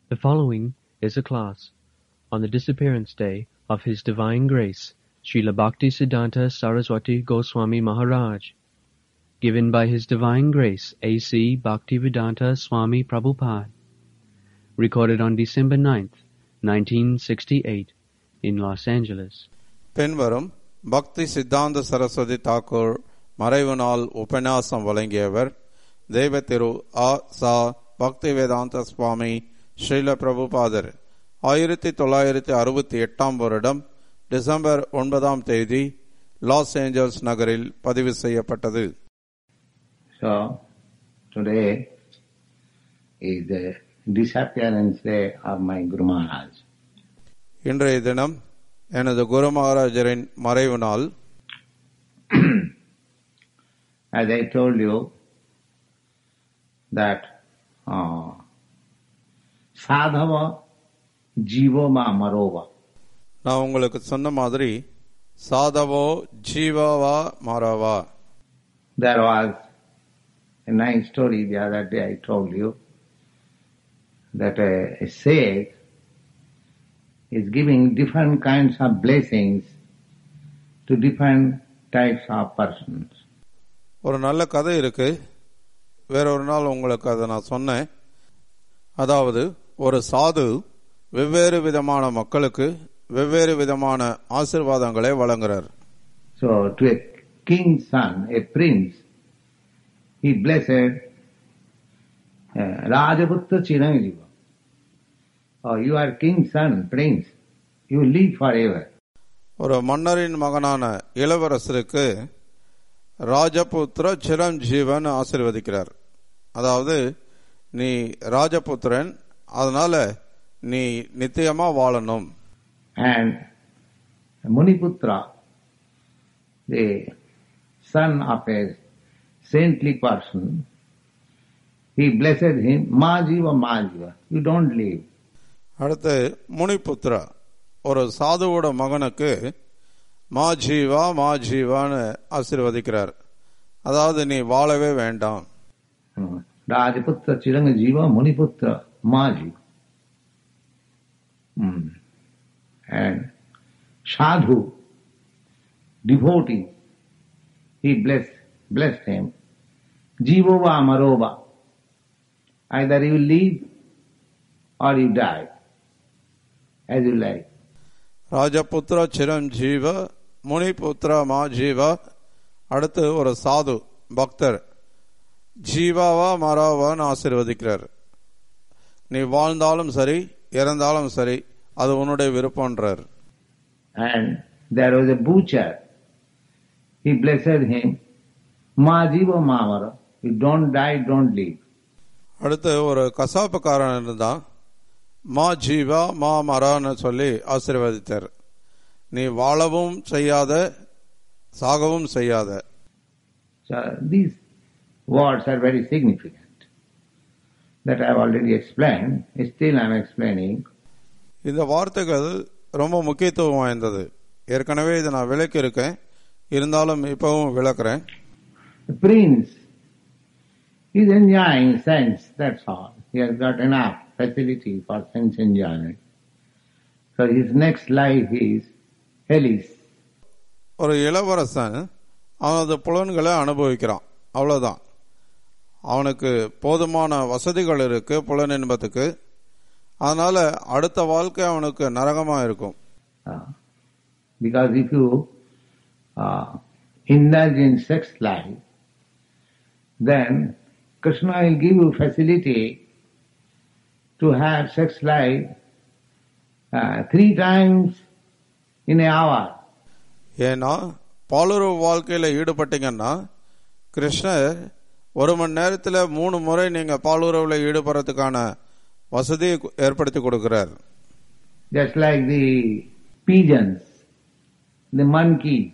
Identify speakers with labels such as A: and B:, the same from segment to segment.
A: The following is a class on the disappearance day of His Divine Grace, Srila Bhakti Siddhanta Saraswati Goswami Maharaj, given by His Divine Grace A.C. Bhaktivedanta Swami Prabhupada, recorded on December 9th, 1968, in Los Angeles.
B: பின்வரும் பக்தி சித்தாந்த சரஸ்வதி தாக்கூர் மறைவு நாள் உபன்யாசம் வழங்கியவர் தெய்வ திரு ஆ சா பக்தி வேதாந்த சுவாமி ஸ்ரீல பிரபுபாதர் ஆயிரத்தி தொள்ளாயிரத்தி அறுபத்தி எட்டாம் வருடம் டிசம்பர் ஒன்பதாம் தேதி லாஸ் ஏஞ்சல்ஸ் நகரில் பதிவு செய்யப்பட்டது
C: So today is the disappearance day of my Guru Maharaj.
B: இன்றைய தினம் எனது குரு மகாராஜரின் மறைவு நாள்
C: As I told you that uh, sadhava jivoma marova.
B: நான் உங்களுக்கு சொன்ன மாதிரி சாதவோ ஜீவாவா மாறாவா
C: There was a nice story the other day I told you that a, a sage is giving different kinds of blessings to different types of persons.
B: ஒரு நல்ல கதை இருக்கு வேற ஒரு நாள் உங்களுக்கு அதை நான் சொன்னேன் அதாவது ஒரு சாது வெவ்வேறு விதமான மக்களுக்கு வெவ்வேறு விதமான ஆசிர்வாதங்களை வழங்குறார்
C: So to a king's son, a prince, he blessed uh, Rajaputra Chiranjiva. Oh, you are king's son, prince. You live forever.
B: ஒரு மன்னரின் மகனான இளவரசருக்கு ராஜபுத்திர சிரஞ்சீவன் ஆசிர்வதிக்கிறார் அதாவது நீ ராஜபுத்திரன் அதனால நீ நித்தியமா வாழணும்
C: And Muniputra, the son of a saintly person, he blessed him, Majiva Majiva, you don't live.
B: அடுத்து முனிபுத்ரா ஒரு சாதுவோட மகனுக்கு மா ஜீவா மா ஜீவான்னு ஆசீர்வதிக்கிறார் அதாவது நீ வாழவே வேண்டாம்
C: Hmm. Rajaputra Chiranjiva Muniputra Majiva. Hmm. And sadhu, devotee, he blessed, blessed him. Jivova Amarova. Either you live or you die, as you like.
B: ராஜபுத்திர சிரஞ்சீவ முனிபுத்திர மா ஜீவா அடுத்து ஒரு சாது பக்தர் ஜீவாவா மராவான்னு ஆசீர்வதிக்கிறார் நீ வாழ்ந்தாலும் சரி இறந்தாலும் சரி அது உன்னுடைய விருப்பம்ன்றார்
C: And there was a butcher. He blessed him. Ma jiva mamara. You don't die, don't live.
B: அடுத்து ஒரு கசாப்புக்காரன் இருந்தான் மா ஜீவா மா மரான்னு சொல்லி ஆசீர்வதித்தார் நீ வாழவும் செய்யாத சாகவும் செய்யாத
C: So these words are very significant. That I have already explained. Still I am explaining.
B: இந்த வார்த்தைகள் ரொம்ப முக்கியத்துவம் வாய்ந்தது ஏற்கனவே இதை நான் விளக்கி இருக்கேன் இருந்தாலும் இப்பவும் விளக்குறேன்
C: The prince is enjoying sense, that's all. He has got enough facility for sense enjoyment. So his next life is hellish.
B: ஒரு இளவரசன் அவனது புலன்களை அனுபவிக்கிறான் அவ்வளவுதான் அவனுக்கு போதுமான வசதிகள் இருக்கு புலன் இன்பத்துக்கு அதனால அடுத்த வாழ்க்கை அவனுக்கு நரகமா இருக்கும்
C: Uh, because if you uh, indulge in sex life, then Krishna will give you facility to have sex life uh, three times in an hour.
B: ஏன்னா பாலுறவு வாழ்க்கையில ஈடுபட்டீங்கன்னா கிருஷ்ணர் ஒரு மணி நேரத்துல மூணு முறை நீங்க பாலுறவுல ஈடுபடுறதுக்கான வசதியை கு- ஏற்படுத்தி கொடுக்கிறார்
C: Just like the pigeons, the monkeys,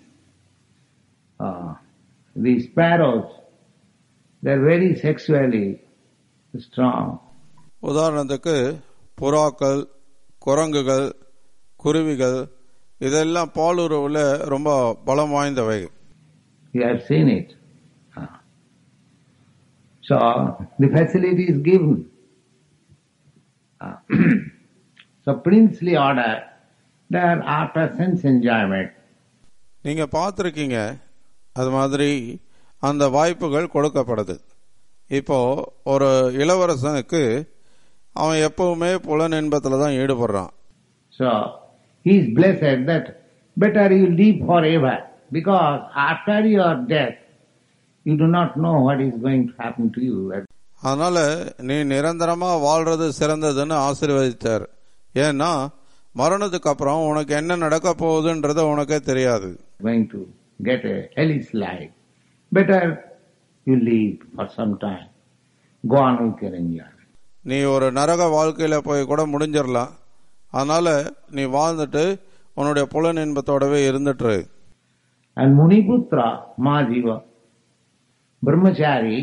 C: uh, the sparrows, they're very sexually strong.
B: உதாரணத்துக்கு புறாக்கள் குரங்குகள் குருவிகள் இதெல்லாம் பாலுறவுல ரொம்ப பலம் வாய்ந்தவை
C: You have seen it. Uh, So the facility is given. Uh, so princely order, they are after sense enjoyment.
B: நீங்க பார்த்துருக்கீங்க அது மாதிரி அந்த வாய்ப்புகள் கொடுக்கப்படுது இப்போ ஒரு இளவரசனுக்கு அவன் எப்பவுமே புலன் இன்பத்துல தான் ஈடுபடுறான்
C: So he is blessed that better you live forever because after your death you do not know what is going to happen to you.
B: அதனால நீ நிரந்தரமா வாழ்றது சிறந்ததுன்னு ஆசீர்வதித்தார் ஏன்னா மரணத்துக்கு அப்புறம் உனக்கு என்ன நடக்க போகுதுன்றது உனக்கே தெரியாது
C: Going to get a hellish life. Better you live for some time. Go on with your enjoyment.
B: நீ ஒரு நரக வாழ்க்கையில போய் கூட முடிஞ்சிடலாம் அதனால நீ வாழ்ந்துட்டு உன்னுடைய புலன் இன்பத்தோடவே இருந்துட்டு
C: And Muniputra Majiva, Brahmachari,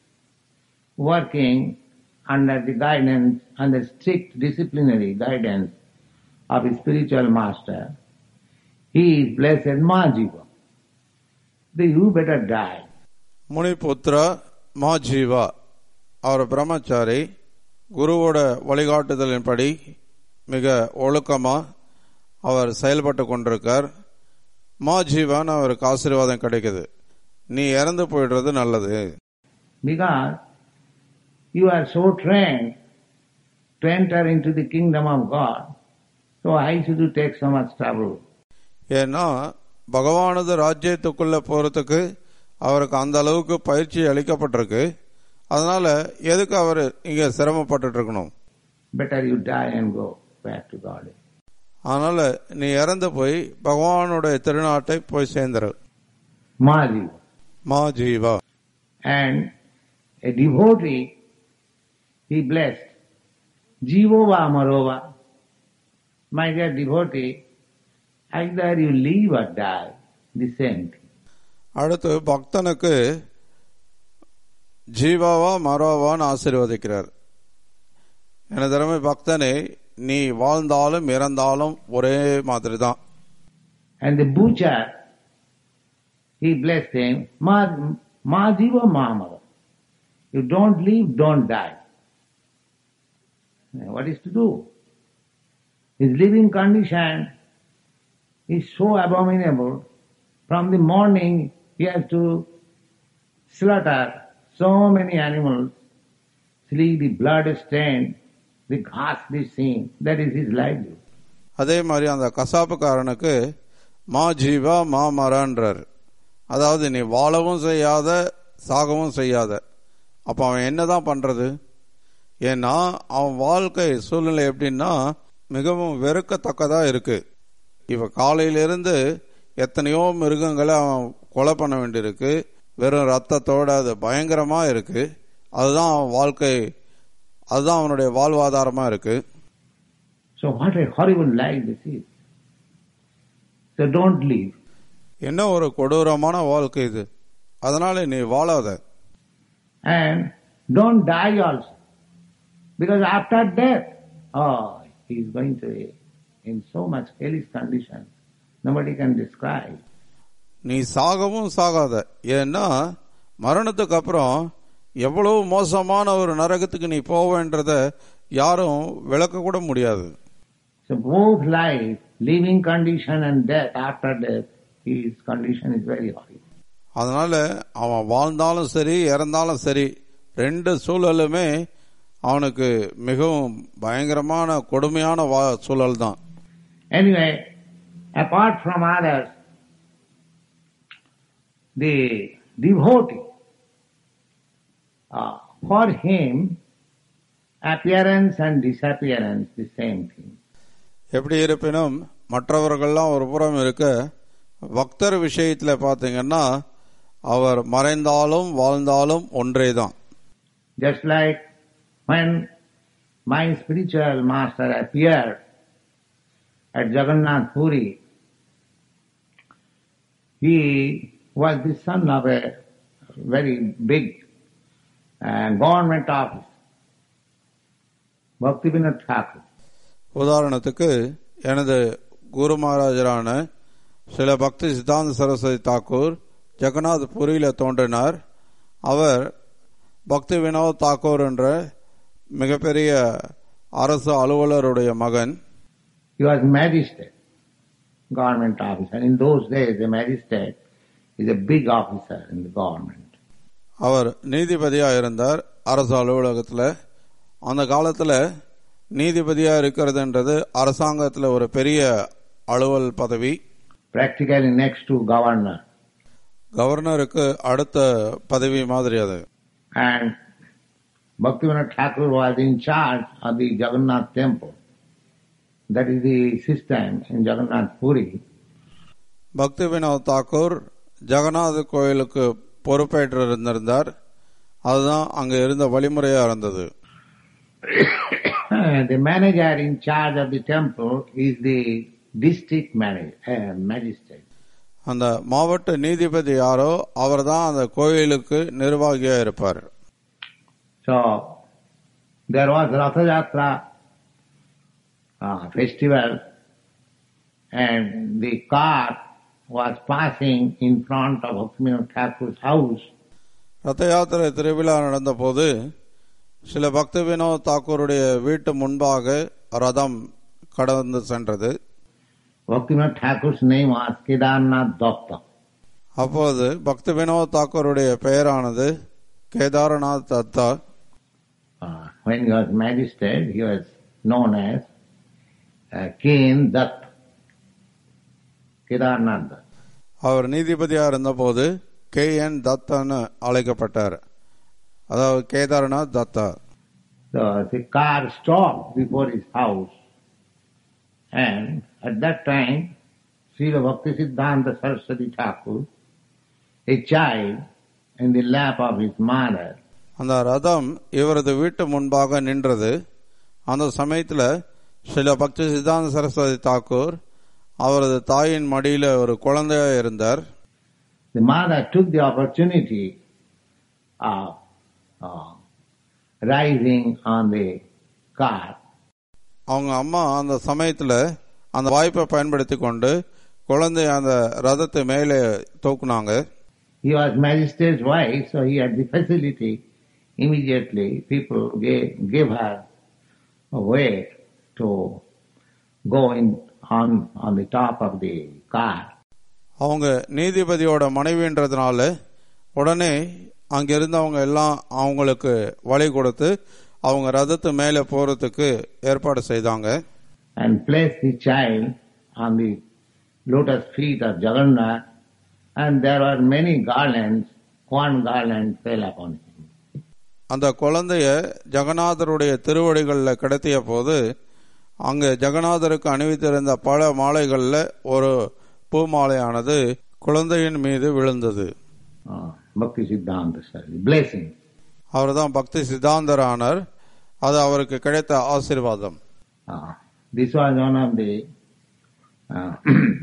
C: working under the guidance, under strict disciplinary guidance of his spiritual master, he is blessed Majiva. Then you better die.
B: முனிபுத்ரா மாஜீவா அவர் பிரம்மச்சாரி குருவோட வழிகாட்டுதலின்படி மிக ஒழுக்கமா அவர் செயல்பட்டு கொண்டிருக்கார் மாஜீவான்னு அவருக்கு ஆசீர்வாதம் கிடைக்குது நீ இறந்து போயிடுறது நல்லது
C: Because you are so trained to enter into the kingdom of God, so why should you take so much trouble?
B: ஏன்னா பகவானது ராஜ்யத்துக்குள்ள போறதுக்கு அவருக்கு அந்த அளவுக்கு பயிற்சி அளிக்கப்பட்டிருக்கு அதனால எதுக்கு அவர் இங்க சிரமப்பட்டுட்டு இருக்கணும்
C: Better you die and go back to God.
B: அதனால நீ இறந்து போய் பகவானுடைய திருநாட்டை போய் சேர்ந்துரு
C: Majiva.
B: மா Jeeva
C: And a devotee, he blessed. Jivova Amarova. My dear devotee, either you live or die, the same thing.
B: அடுத்து பக்தனுக்கு ஜீவாவா மரோவான்னு ஆசீர்வதிக்கிறார் எனது திறமை பக்தனே நீ வாழ்ந்தாலும் இறந்தாலும் ஒரே மாதிரி தான்
C: And the butcher, he blessed him, Ma, ma jiva ma amara. You don't live, don't die. Now, What is to do? His living condition is so abominable. From the morning, he has to slaughter so many animals, see the blood stain, the ghastly scene. That is his livelihood.
B: அதே மாதிரி அந்த கசாப்புக்காரனுக்கு மா ஜீவா மா மரன்றார் அதாவது நீ வாழவும் செய்யாத சாகவும் செய்யாத அப்ப அவன் என்னதான் பண்றது ஏன்னா அவன் வாழ்க்கை சூழ்நிலை எப்படின்னா மிகவும் வெறுக்கத்தக்கதா இருக்கு இப்ப காலையிலிருந்து எத்தனையோ மிருகங்களை அவன் கொலை பண்ண வேண்டியிருக்கு வெறும் ரத்தத்தோட அது பயங்கரமா இருக்கு அதுதான் அவன் வாழ்க்கை அதுதான் அவனுடைய வாழ்வாதாரமா இருக்கு
C: So what a horrible life this is. So don't live.
B: என்ன ஒரு கொடூரமான வாழ்க்கை இது அதனால நீ வாழாத
C: And don't die also. Because after death, oh, he is going to be in so much hellish condition. Nobody can describe.
B: நீ சாகவும் சாகாத ஏன்னா மரணத்துக்கு அப்புறம் எவ்வளவு மோசமான ஒரு நரகத்துக்கு நீ போவேன்றத யாரும் விளக்க கூட முடியாது
C: So both life, living condition and death after death, his condition is very horrible.
B: அதனால அவன் வாழ்ந்தாலும் சரி இறந்தாலும் சரி ரெண்டு சூழலுமே அவனுக்கு மிகவும் பயங்கரமான கொடுமையான வா- சூழல் தான்
C: Anyway, apart from others, the devotee, uh, for him, appearance and disappearance, the same thing.
B: எப்படி இருப்பினும் மற்றவர்கள்லாம் ஒரு புறம் இருக்க பக்தர் விஷயத்துல பாத்தீங்கன்னா அவர் மறைந்தாலும் வாழ்ந்தாலும் ஒன்றேதான்
C: Just like when my spiritual master appeared at Jagannath Puri, he was the son of a very big uh, government office, Bhaktivinoda Thakur.
B: உதாரணத்துக்கு எனது குரு மகாராஜரான சில பக்தி சித்தாந்த சரஸ்வதி தாக்கூர் ஜெகநாத் புரியில தோன்றினார் அவர் பக்தி வினோத் தாக்கூர் என்ற மிகப்பெரிய அரசு அலுவலருடைய மகன்
C: He was magistrate, government officer. In those days, a magistrate is a big officer in the government.
B: அவர் நீதிபதியா இருந்தார் அரசு அலுவலகத்துல அந்த காலத்துல நீதிபதியா இருக்கிறதுன்றது அரசாங்கத்துல ஒரு பெரிய அலுவல் பதவி
C: Practically next to governor.
B: கவர்னருக்கு அடுத்த பதவி மாதிரி அது
C: And Bhaktivinoda Thakur was in charge of the Jagannath temple. That is the system in Jagannath Puri.
B: பக்தி வினோத் தாக்கூர் ஜெகநாத கோயிலுக்கு பொறுப்பேற்று இருந்திருந்தார் அதுதான் அங்க இருந்த வழிமுறையா இருந்தது
C: the manager in charge of the temple is the district manager, uh, magistrate.
B: அந்த மாவட்ட நீதிபதி யாரோ அவர்தான் அந்த கோயிலுக்கு நிர்வாகியா இருப்பார்
C: So there was Ratha Yatra uh, festival and the car was passing in front of Bhaktivinoda Thakur's house
B: ரத யாத்திரை திருவிழா நடந்தபோது சில பக்தி வினோத் தாக்கூருடைய வீட்டு முன்பாக ரதம் கடந்து சென்றது
C: Bhaktivinoda Thakur's name was Kedarnath Datta.
B: அப்போது பக்தி Vinod தாக்கூருடைய பெயரானது கேதாரநாத் Datta
C: Uh, when he was magistrate, he was known as uh, Ken Datt. Kedarnath Datt.
B: அவர் நீதிபதியா இருந்தபோது கே என் தத்தான்னு அழைக்கப்பட்டார் அதாவது Kedarnath Datta
C: So the car stopped before his house and at that time Srila Bhakti Siddhanta Saraswati Thakur, a child in the lap of his mother,
B: அந்த ரதம் இவரது வீட்டு முன்பாக நின்றது அந்த சமயத்துல ஸ்ரீல பக்தி சித்தாந்த சரஸ்வதி தாக்கூர் அவரது தாயின் மடியில ஒரு குழந்தையா இருந்தார்
C: the mother took the opportunity of uh, rising on the car
B: அவங்க அம்மா அந்த சமயத்துல அந்த வாய்ப்பை பயன்படுத்தி கொண்டு குழந்தைய அந்த ரதத்தை மேலே தூக்குனாங்க
C: He was magistrate's wife, so he had the facility. Immediately, people gave, gave her a way to go in on, on the top of the car.
B: அவங்க நீதிபதியோட மனைவின்றதுனால உடனே அங்க இருந்தவங்க எல்லாம் அவங்களுக்கு வழி கொடுத்து அவங்க ரதத்து மேலே போறதுக்கு ஏற்பாடு செய்தாங்க
C: and placed the child on the lotus feet of Jagannath, and there were many garlands. One garland fell upon him.
B: அந்த குழந்தைய ஜெகநாதருடைய திருவடிகளில் கிடத்திய போது அங்க ஜெகநாதருக்கு அணிவித்திருந்த பல மாலைகள்ல ஒரு பூ மாலையானது குழந்தையின் மீது விழுந்தது
C: Uh, Bhakti Siddhanta Saraswati. Blessing.
B: அவர்தான் பக்தி சித்தாந்தரானார் அது அவருக்கு கிடைத்த ஆசீர்வாதம்
C: Uh, this was one of the. Uh,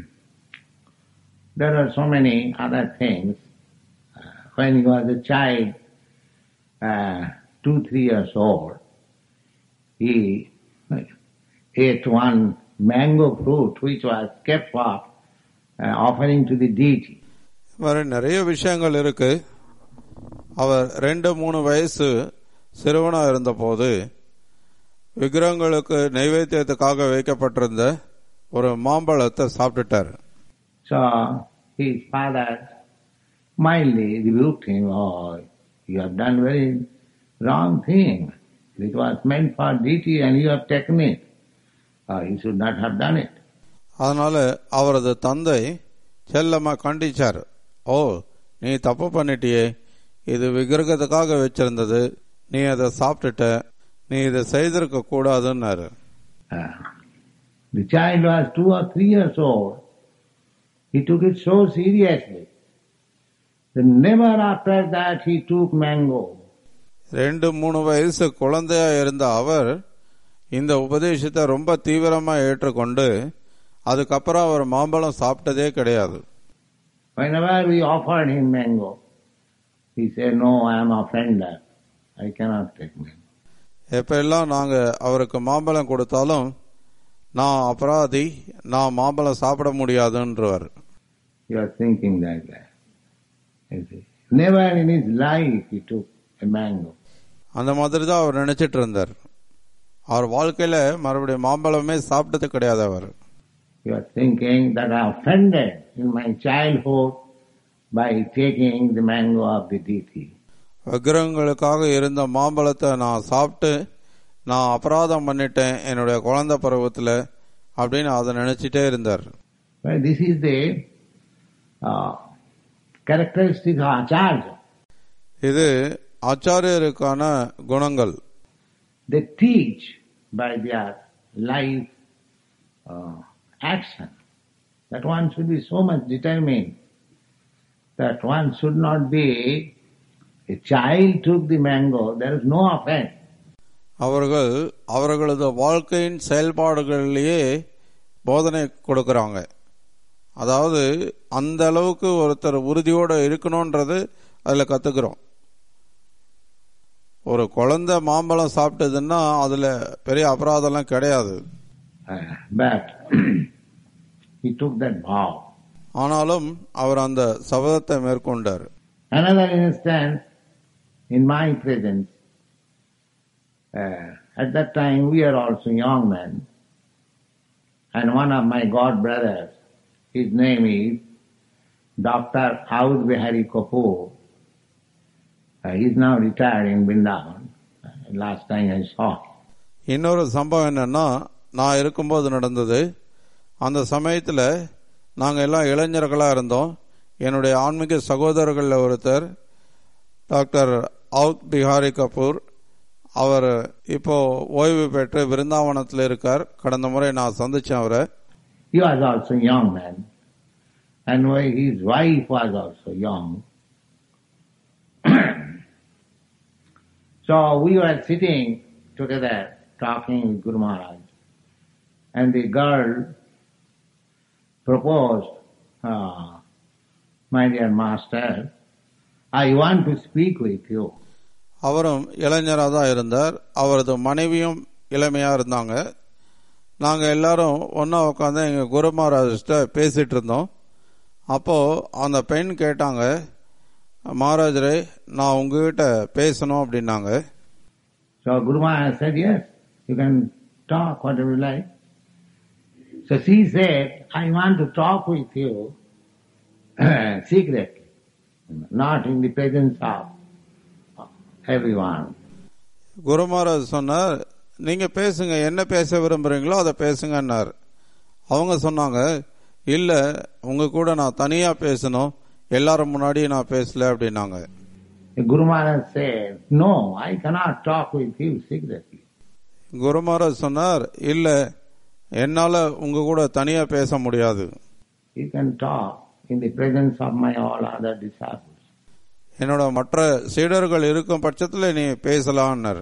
C: there are so many other things. Uh, when he was a child, uh, two, three years old, he ate one mango fruit which was kept for uh, offering to the deity.
B: வேற நிறைய விஷயங்கள் இருக்கு அவர் ரெண்டு மூணு வயசு சிறுவனா இருந்தபோது விக்கிரகங்களுக்கு நைவேத்தியத்துக்காக வைக்கப்பட்டிருந்த ஒரு மாம்பழத்தை சாப்பிட்டுட்டார்
C: So his father mildly rebuked him, Oh, you have done very wrong thing. It was meant for deity and you have taken it. Oh, you should not have done it.
B: அதனால அவரது தந்தை செல்லமா கண்டிச்சார் ஓ நீ தப்பு பண்ணிட்டியே இது விக்கிரகத்துக்காக வச்சிருந்தது நீ அதை சாப்பிட்டுட்ட நீ இதை செய்திருக்க கூடாதுன்னாரு
C: Uh, the child was two or three years old. He took it so seriously. that never after that he took mango.
B: ரெண்டு மூணு வயசு குழந்தையா இருந்த அவர் இந்த உபதேசத்தை ரொம்ப தீவிரமா ஏற்றுக்கொண்டு அதுக்கப்புறம் அவர் மாம்பழம் சாப்பிட்டதே கிடையாது
C: Whenever we offered him mango, he said, No, I am offender. I cannot take mango.
B: எப்ப எல்லாம் நாங்க அவருக்கு மாம்பழம் கொடுத்தாலும் நான் அபராதி நான் மாம்பழம் சாப்பிட முடியாதுன்றவர்
C: He was thinking like that. You see. Never in his life he took a mango.
B: அந்த மாதிரி தான் அவர் நினைச்சிட்டு இருந்தார் அவர் வாழ்க்கையில மறுபடியும் மாம்பழமே சாப்பிட்டது கிடையாது அவர்
C: He was thinking that I offended in my childhood by taking the mango of the deity.
B: விக்கிரகங்களுக்காக இருந்த மாம்பழத்தை நான் சாப்பிட்டு நான் அபராதம் பண்ணிட்டேன் என்னுடைய குழந்தை பருவத்துல அப்படின்னு அதை நினைச்சிட்டே இருந்தார்
C: Well, this is the uh, characteristic of Acharya.
B: இது ஆச்சாரியருக்கான குணங்கள்
C: They teach by their life uh, action that one should be so much determined that one should not be a child took the mango, there is no offense.
B: அவர்கள் அவர்களது வாழ்க்கையின் செயல்பாடுகளிலேயே போதனை கொடுக்கறாங்க அதாவது அந்த அளவுக்கு ஒருத்தர் உறுதியோட இருக்கணும்ன்றது அதுல கத்துக்கிறோம் ஒரு குழந்தை மாம்பழம் சாப்பிட்டதுன்னா அதுல பெரிய அபராதம்லாம் கிடையாது
C: Uh, but he took that vow.
B: ஆனாலும் அவர் அந்த சபதத்தை மேற்கொண்டார்
C: Another instance, in my presence, uh, at that time we are also young men, and one of my god brothers, his name is Dr. Aud Bihari Kapoor. Uh, he is now retired in Vrindavan. Uh, last time I saw him.
B: இன்னொரு சம்பவம் என்னன்னா நான் இருக்கும்போது நடந்தது அந்த சமயத்துல நாங்க எல்லாம் இளைஞர்களா இருந்தோம் என்னுடைய ஆன்மீக சகோதரர்கள்ல ஒருத்தர் டாக்டர் அவுத் பிஹாரி கபூர் அவர் இப்போ ஓய்வு பெற்று விருந்தாவனத்தில் இருக்கார் கடந்த முறை நான் சந்திச்சேன் அவரை
C: He was also a young man, and why his wife was also young. so we were sitting together talking with Guru Maharaj, and the girl proposed, uh, My dear master, I want to speak with you.
B: அவரும் இளைஞராக தான் இருந்தார் அவரது மனைவியும் இளமையா இருந்தாங்க நாங்க எல்லாரும் ஒண்ணா உட்காந்து எங்க குரு மகாராஜ்கிட்ட பேசிட்டு இருந்தோம் அப்போ அந்த பெண் கேட்டாங்க மகாராஜரே நான் உங்ககிட்ட பேசணும் அப்படின்னாங்க
C: So Guru Maharaj said, yes, you can talk whatever you like. So she said, I want to talk with you secretly, not in the presence of everyone.
B: குரு மகாராஜ் சொன்னார் நீங்க பேசுங்க என்ன பேச விரும்புறீங்களோ அதை பேசுங்கன்னார் அவங்க சொன்னாங்க இல்ல உங்க கூட நான் தனியா பேசணும் எல்லாரும் முன்னாடி நான் பேசல அப்படின்னாங்க
C: The Guru Maharaj said, no, I cannot talk with you secretly.
B: குரு மகாராஜ் சொன்னார் இல்ல என்னால உங்க கூட தனியா பேச முடியாது
C: You can talk in the presence of my all other disciples.
B: என்னோட மற்ற சீடர்கள் இருக்கும் பட்சத்துல நீ பேசலாம்னார்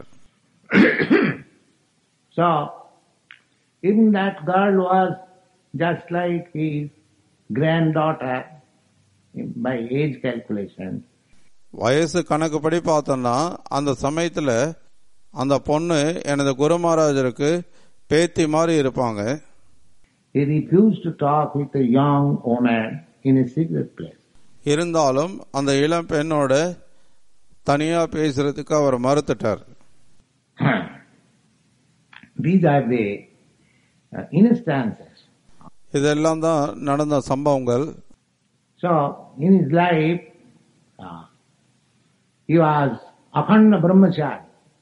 C: So, even that girl was just like his granddaughter by age calculation.
B: வயசு கணக்குப்படி பார்த்தோம்னா அந்த சமயத்துல அந்த பொண்ணு எனது குரு மகாராஜருக்கு பேத்தி மாதிரி இருப்பாங்க
C: He refused to talk with a young woman in a secret place.
B: இருந்தாலும் அந்த இளம் பெண்ணோட தனியா பேசுறதுக்கு அவர் மறுத்துட்டார்
C: These are the uh, instances.
B: இதெல்லாம் தான் நடந்த சம்பவங்கள்
C: So, in his life, uh, he was Akhanda Brahmachari.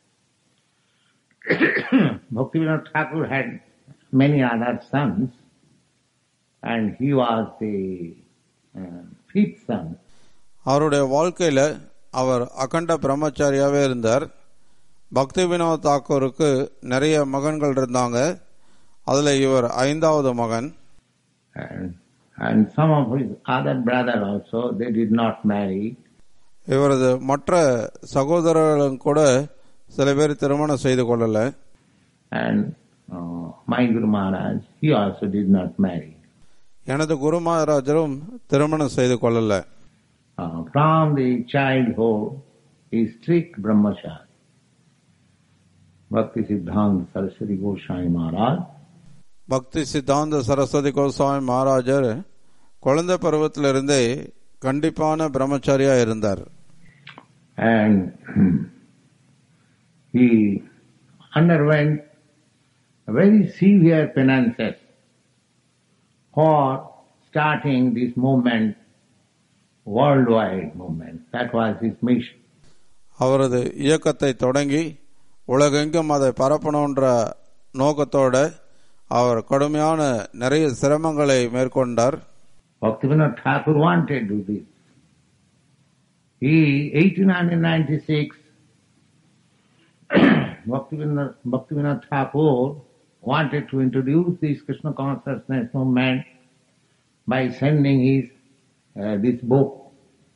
C: Bhaktivinoda Thakur had many other sons, and he was the uh, fifth son.
B: அவருடைய வாழ்க்கையில அவர் அகண்ட பிரம்மச்சாரியாவே இருந்தார் பக்தி வினோத் தாக்கூருக்கு நிறைய மகன்கள் இருந்தாங்க அதுல இவர் ஐந்தாவது மகன்
C: And, and some of his other brother also, they did not marry.
B: இவரது மற்ற சகோதரர்களும் கூட சில பேர் திருமணம் செய்து கொள்ளல
C: And uh, my Guru Maharaj, he also did not marry.
B: எனது குரு மகாராஜரும் திருமணம் செய்து கொள்ளல
C: Uh, from the childhood, he is strict brahmachari. Bhakti Siddhanta Saraswati Goswami Maharaj,
B: பக்தி சித்தாந்த சரஸ்வதி கோஸ்வாமி மகாராஜர் குழந்தை பருவத்திலிருந்தே கண்டிப்பான பிரம்மச்சாரியா இருந்தார்
C: and he underwent very severe penances for starting this movement, worldwide movement. That was his mission.
B: அவரது இயக்கத்தை தொடங்கி உலகெங்கும் அதை பரப்பணுன்ற நோக்கத்தோட அவர் கடுமையான நிறைய சிரமங்களை மேற்கொண்டார்
C: Bhaktivinoda Thakur wanted to do this. He, 1896, Bhaktivinoda, Bhaktivinoda Thakur wanted to introduce this Krishna consciousness movement by sending his, uh, this book,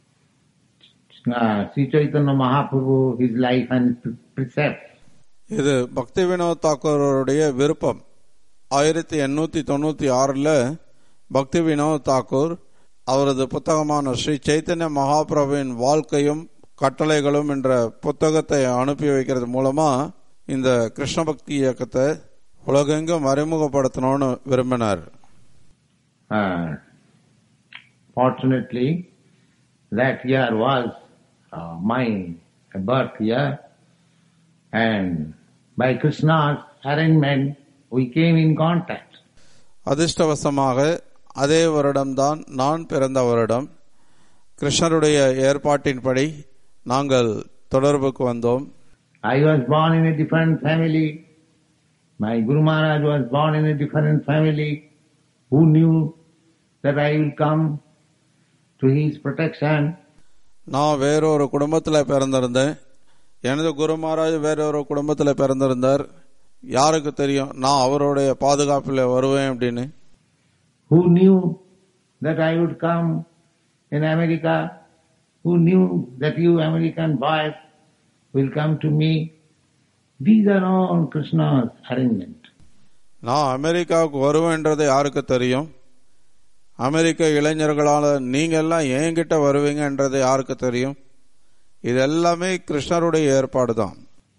C: uh, Sri Chaitanya Mahaprabhu, his life and pre- precepts.
B: இது பக்தி வினோத் தாக்கூருடைய விருப்பம் ஆயிரத்தி எண்ணூத்தி தொண்ணூத்தி ஆறுல பக்தி வினோத் தாக்கூர் அவரது புத்தகமான ஸ்ரீ சைத்தன்ய மகாபிரபுவின் வாழ்க்கையும் கட்டளைகளும் என்ற புத்தகத்தை அனுப்பி வைக்கிறது மூலமா இந்த கிருஷ்ண பக்தி இயக்கத்தை உலகெங்கும் அறிமுகப்படுத்தணும்னு விரும்பினார்
C: Uh, fortunately, that year was uh, my birth year, and by Krishna's arrangement, we came in contact.
B: அதிர்ஷ்டவசமாக அதே வருடம்தான் நான் பிறந்த வருடம் கிருஷ்ணருடைய ஏற்பாட்டின்படி நாங்கள் தொடர்புக்கு வந்தோம்
C: I was born in a different family. My Guru Maharaj was born in a different family. Who knew that I will come to his protection?
B: நான் வேறொரு குடும்பத்தில் பிறந்திருந்தேன் எனது குரு மகாராஜ் வேறொரு குடும்பத்தில் பிறந்திருந்தார் யாருக்கு தெரியும் நான் அவருடைய பாதுகாப்பில் வருவேன் அப்படின்னு
C: Who knew that I would come in America? Who knew that you American boys will come to me? These are all Krishna's arrangement.
B: நான் அமெரிக்காவுக்கு வருவேன்றது யாருக்கு தெரியும் அமெரிக்க இளைஞர்களால நீங்க எல்லாம் என்கிட்ட வருவீங்கன்றது யாருக்கு தெரியும் இது எல்லாமே கிருஷ்ணருடைய ஏற்பாடு தான்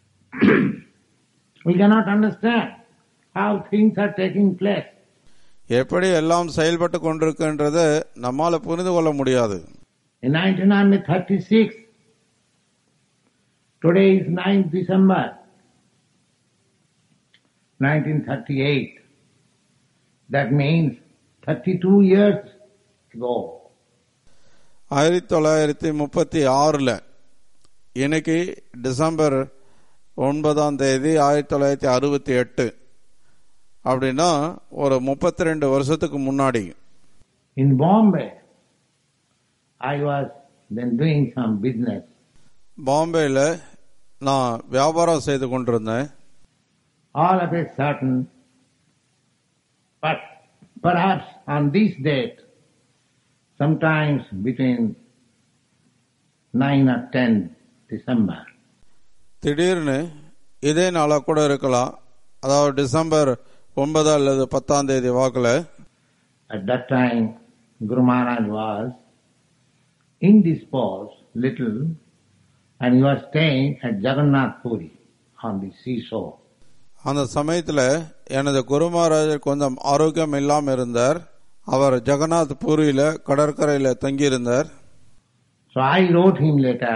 C: We cannot understand how things are taking place.
B: எப்படி எல்லாம் செயல்பட்டு கொண்டிருக்குன்றதை நம்மால புரிந்து கொள்ள முடியாது
C: In 1936, today is 9th December 1938. That means 32 years ago.
B: ஆயிரத்தி தொள்ளாயிரத்தி முப்பத்தி ஆறுல இன்னைக்கு டிசம்பர் ஒன்பதாம் தேதி ஆயிரத்தி தொள்ளாயிரத்தி அறுபத்தி எட்டு அப்படின்னா ஒரு முப்பத்தி ரெண்டு வருஷத்துக்கு முன்னாடி
C: In Bombay, I was then doing some business.
B: பாம்பேல நான் வியாபாரம் செய்து கொண்டிருந்தேன்
C: All of a sudden, but perhaps on this date, sometimes between 9 or 10 December,
B: திடீர்னு இதே நாளா கூட இருக்கலாம் அதாவது டிசம்பர் ஒன்பது அல்லது பத்தாம் தேதி வாக்குல
C: at that time Guru Maharaj was indisposed little and he was staying at Jagannath Puri on the seashore.
B: அந்த சமயத்துல எனது குருமகாராஜர் கொஞ்சம் ஆரோக்கியம் இல்லாம இருந்தார் அவர் ஜெகநாத் பூரியில கடற்கரையில தங்கியிருந்தார்
C: So I wrote him later,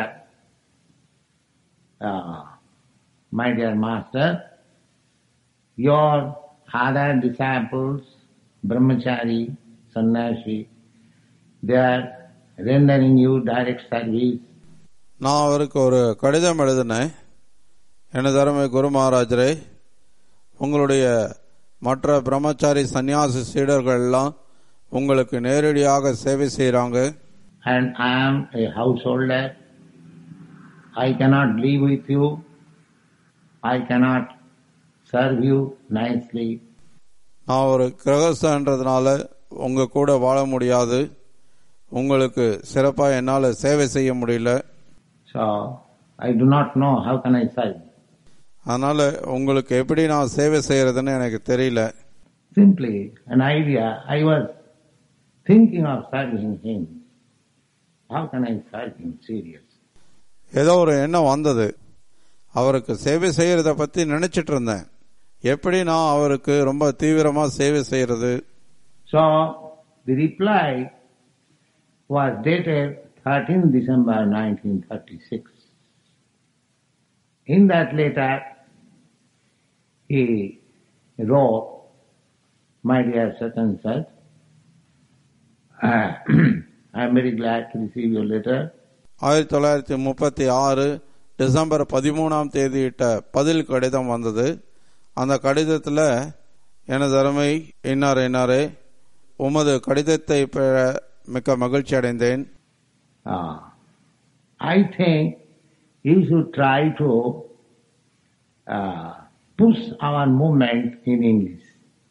C: uh, my dear master, your other disciples, brahmachari, sannyasi, they are rendering you direct service.
B: நான் அவருக்கு ஒரு கடிதம் எழுதினேன் எனது அருமை குரு மகாராஜரே உங்களுடைய மற்ற பிரம்மச்சாரி சந்நியாசி சீடர்கள் எல்லாம் உங்களுக்கு நேரடியாக சேவை செய்றாங்க
C: And I am a householder. I cannot live with you. I cannot serve you nicely.
B: நான் ஒரு கிரகஸ்தன்றதுனால உங்க கூட வாழ முடியாது உங்களுக்கு சிறப்பா என்னால சேவை செய்ய முடியல
C: So I do not know how can I serve.
B: அதனால உங்களுக்கு எப்படி நான் சேவை செய்யறதுன்னு எனக்கு தெரியல
C: Simply an idea. I was thinking of serving him. How can I serve him serious?
B: ஏதோ ஒரு எண்ணம் வந்தது அவருக்கு சேவை செய்யறத பத்தி நினைச்சிட்டு இருந்தேன் எப்படி நான் அவருக்கு ரொம்ப தீவிரமா சேவை செய்யறது
C: So the reply was dated 13 December 1936. In that letter, he wrote, My dear such and such, uh, I am very glad to receive your letter.
B: ஆயிரத்தி தொள்ளாயிரத்தி முப்பத்தி ஆறு டிசம்பர் பதிமூணாம் தேதியிட்ட பதில் கடிதம் வந்தது அந்த கடிதத்தில் எனது அருமை இன்னார் இன்னாரே உமது கடிதத்தை பெற மிக்க மகிழ்ச்சி அடைந்தேன்
C: Uh, I think you should try to uh, push our movement in English.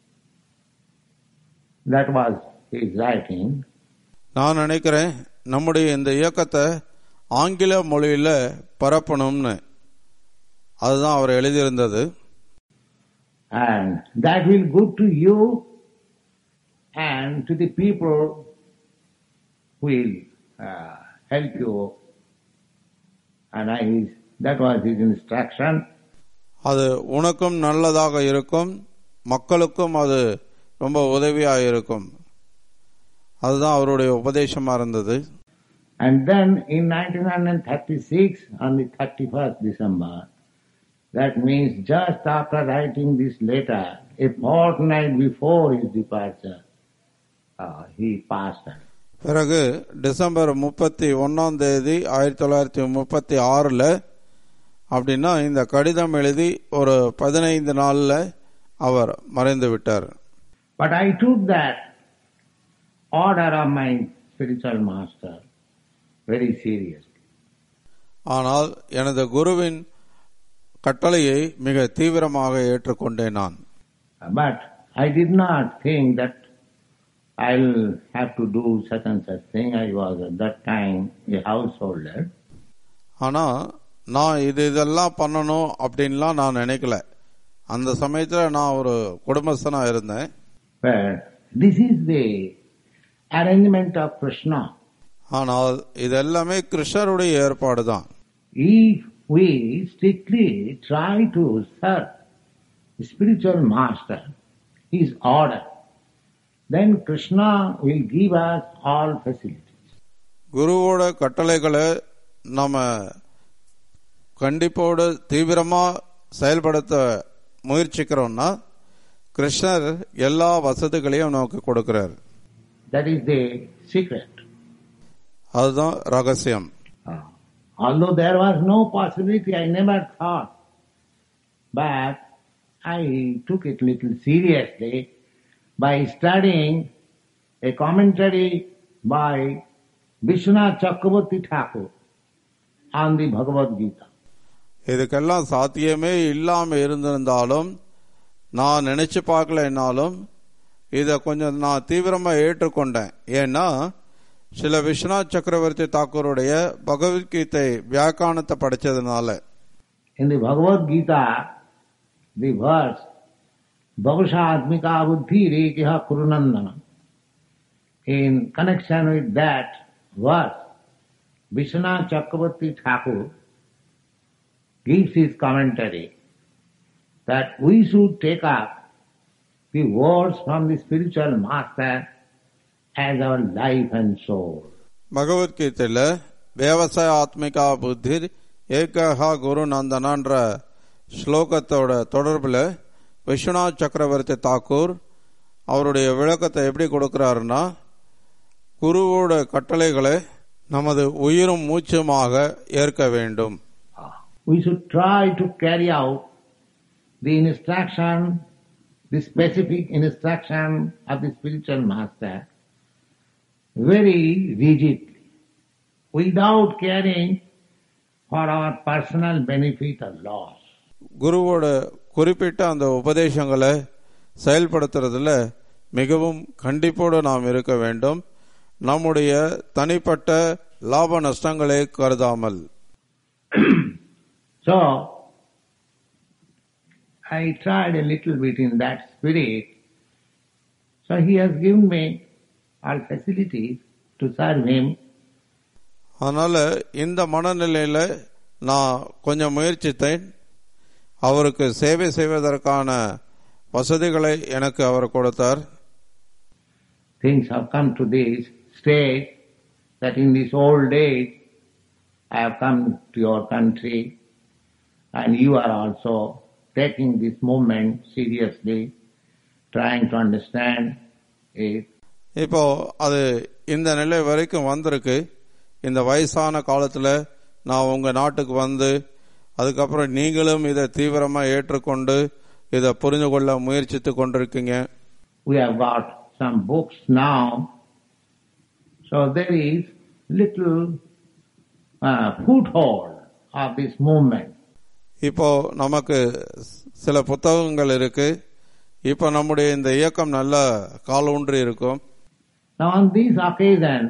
C: That was his writing.
B: நான் நினைக்கிறேன் நம்முடைய இந்த இயக்கத்தை ஆங்கில மொழியில பரப்பணும்னு அதுதான் அவர் எழுதியிருந்தது
C: And that will good to you and to the people who will uh, help you. And I, that was his instruction.
B: அது உனக்கும் நல்லதாக இருக்கும் மக்களுக்கும் அது ரொம்ப உதவியாக இருக்கும் அதுதான் அவருடைய உபதேசமா இருந்தது
C: And then in 1936, on the 31st December, that means just after writing this letter, a fortnight before his departure, uh, he passed away.
B: பிறகு டிசம்பர் முப்பத்தி ஒன்னாம் தேதி ஆயிரத்தி தொள்ளாயிரத்தி முப்பத்தி ஆறுல அப்படின்னா இந்த கடிதம் எழுதி ஒரு பதினைந்து நாள்ல அவர் மறைந்து விட்டார்
C: But I took that order of my spiritual master very seriously.
B: ஆனால் எனது குருவின் கட்டளையை மிக தீவிரமாக ஏற்றுக்கொண்டேன் நான்
C: But I did not think that I'll have to do such and such thing. I was at that time a householder.
B: ஆனா நான் இது இதெல்லாம் பண்ணணும் அப்படின்லாம் நான் நினைக்கல அந்த சமயத்துல நான் ஒரு குடும்பஸ்தனா இருந்தேன்
C: But this is the arrangement of Krishna.
B: ஆனால் இது எல்லாமே கிருஷ்ணருடைய ஏற்பாடு தான்
C: If we strictly try to serve the spiritual master, his order, then Krishna will give us all facilities.
B: குருவோட கட்டளைகளை நம்ம கண்டிப்போடு தீவிரமா செயல்படுத்த முயற்சிக்கிறோம்னா கிருஷ்ணர் எல்லா வசதிகளையும் நமக்கு கொடுக்கிறார்
C: That is the secret.
B: அதுதான் ரகசியம்
C: Ah. Although there was no possibility, I never thought. But I took it little seriously by studying a commentary by Vishwanath Chakraborty Thakur on the Bhagavad Gita.
B: இதுக்கெல்லாம் சாத்தியமே இல்லாம இருந்திருந்தாலும் நான் நினைச்சு பார்க்கலனாலும் இத கொஞ்சம் நான் தீவிரமா ஏற்றுக்கொண்டேன் ஏன்னா சில விஸ்வநாத் சக்கரவர்த்தி தாக்கூருடைய பகவத்கீதை வியாக்கானத்தை படிச்சதுனால
C: In the Bhagavad Gita, the verse Bhavashatmika buddhi rekiha kurunandana. In connection with that verse, Vishwanath Chakraborty Thakur gives his commentary that we should take up the words from the spiritual master as our life and soul.
B: பகவத்கீதையில விவசாய ஆத்மிகா புத்தி ஏகஹா குரு நந்தனான்ற ஸ்லோகத்தோட தொடர்புல விஸ்வநாத் சக்கரவர்த்தி தாக்கூர் அவருடைய விளக்கத்தை எப்படி கொடுக்கிறாருன்னா குருவோட கட்டளைகளை நமது உயிரும் மூச்சுமாக ஏற்க வேண்டும்
C: We should try to carry out the instruction, the specific instruction of the spiritual master very rigidly, without caring for our personal benefit or loss.
B: குருவோட குறிப்பிட்ட அந்த உபதேசங்களை செயல்படுத்துறதுல மிகவும் கண்டிப்போடு நாம் இருக்க வேண்டும் நம்முடைய தனிப்பட்ட லாப நஷ்டங்களை கருதாமல்
C: So, I tried a little bit in that spirit. So he has given me all facilities to serve him.
B: அதனால இந்த மனநிலையில நான் கொஞ்சம் முயற்சித்தேன் அவருக்கு சேவை செய்வதற்கான வசதிகளை எனக்கு அவர் கொடுத்தார்
C: Things have come to this stage that in this old age I have come to your country and you are also taking this movement seriously. trying to understand it.
B: இப்போ அது இந்த நிலை வரைக்கும் வந்திருக்கு இந்த வயசான காலத்துல நான் உங்க நாட்டுக்கு வந்து அதுக்கப்புறம் நீங்களும் இதை தீவிரமா ஏற்றுக்கொண்டு இதை புரிந்து கொள்ள முயற்சித்து கொண்டிருக்கீங்க
C: We have got some books now. So there is little uh, foothold of this movement.
B: இப்போ நமக்கு சில புத்தகங்கள் இருக்கு இப்போ நம்முடைய இந்த இயக்கம் நல்ல காலூன்றி இருக்கும்
C: Now on this occasion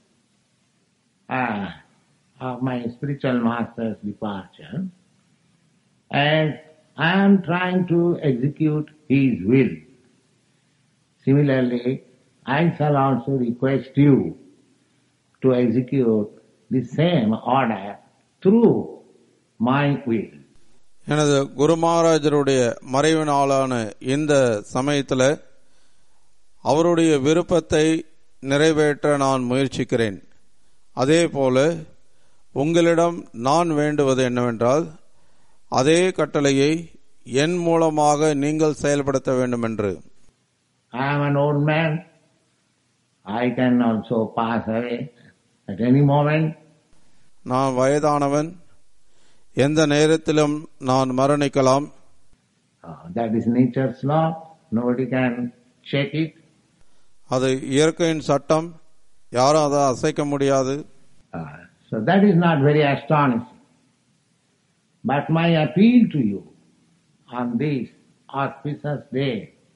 C: uh, of my spiritual master's departure, as I am trying to execute his will, similarly, I shall also request you to execute the same order through my will.
B: எனது குரு மகாராஜருடைய மறைவு நாளான இந்த சமயத்துல அவருடைய விருப்பத்தை நிறைவேற்ற நான் முயற்சிக்கிறேன் அதே போல உங்களிடம் நான் வேண்டுவது என்னவென்றால் அதே கட்டளையை என் மூலமாக நீங்கள் செயல்படுத்த வேண்டும் என்று
C: I am an old man. I can also pass away at any moment.
B: நான் வயதானவன் எந்த நேரத்திலும் நான் மரணிக்கலாம்
C: Uh, that is nature's law. Nobody can check it.
B: அது இயற்கையின் சட்டம் யாரும் அதை அசைக்க முடியாது
C: Uh, so that is not very astonishing. But my appeal to you on this auspicious day